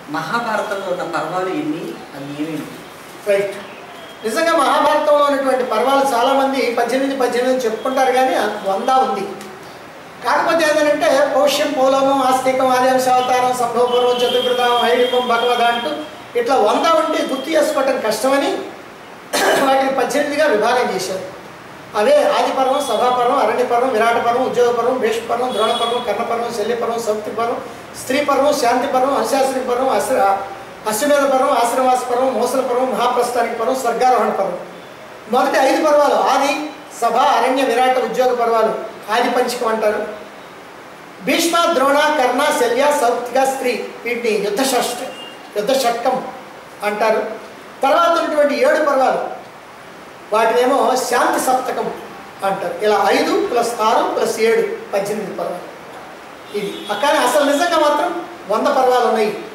మహాభారతంలో ఉన్న పర్వాలు ఎన్ని అవి ఏమేమి రైట్ నిజంగా మహాభారతంలో ఉన్నటువంటి పర్వాలు చాలామంది పద్దెనిమిది పద్దెనిమిది చెప్పుకుంటారు కానీ వంద ఉంది కాకపోతే ఏంటంటే పౌష్యం పౌలము ఆస్తికం ఆదింశ అవతారం సంభవపూర్వం చతుర్కృతం ఐడిపం భగవద అంటూ ఇట్లా వంద ఉంటే గుర్తు చేసుకోవటం కష్టమని వాటిని పద్దెనిమిదిగా విభాగం చేశారు అవే ఆదిపర్వం సభాపర్వం అరణ్యపర్వం విరాటపర్వం ఉద్యోగపర్వం భీష్మపర్వం ద్రోణపర్వం కర్ణపర్వం శల్యపర్వం సౌక్తిపర్వం స్త్రీపర్వం శాంతిపర్వం అనుశాసనిక పర్వం అశ్ర అశ్వమేధ పర్వం ఆశ్రమాస పర్వం మోసల పర్వం మహాప్రస్థానిక పర్వం స్వర్గారోహణ పర్వం మొదటి ఐదు పర్వాలు ఆది సభ అరణ్య విరాట ఉద్యోగ పర్వాలు ఆది పంచకం అంటారు భీష్మ ద్రోణ కర్ణ శల్య సౌక్తిక స్త్రీ వీటిని యుద్ధ షష్ట యుద్ధ షట్కం అంటారు తర్వాత ఉన్నటువంటి ఏడు పర్వాలు వాటినేమో శాంతి సప్తకం అంటారు ఇలా ఐదు ప్లస్ ఆరు ప్లస్ ఏడు పద్దెనిమిది పర్వాలు ఇది కానీ అసలు నిజంగా మాత్రం వంద పర్వాలు ఉన్నాయి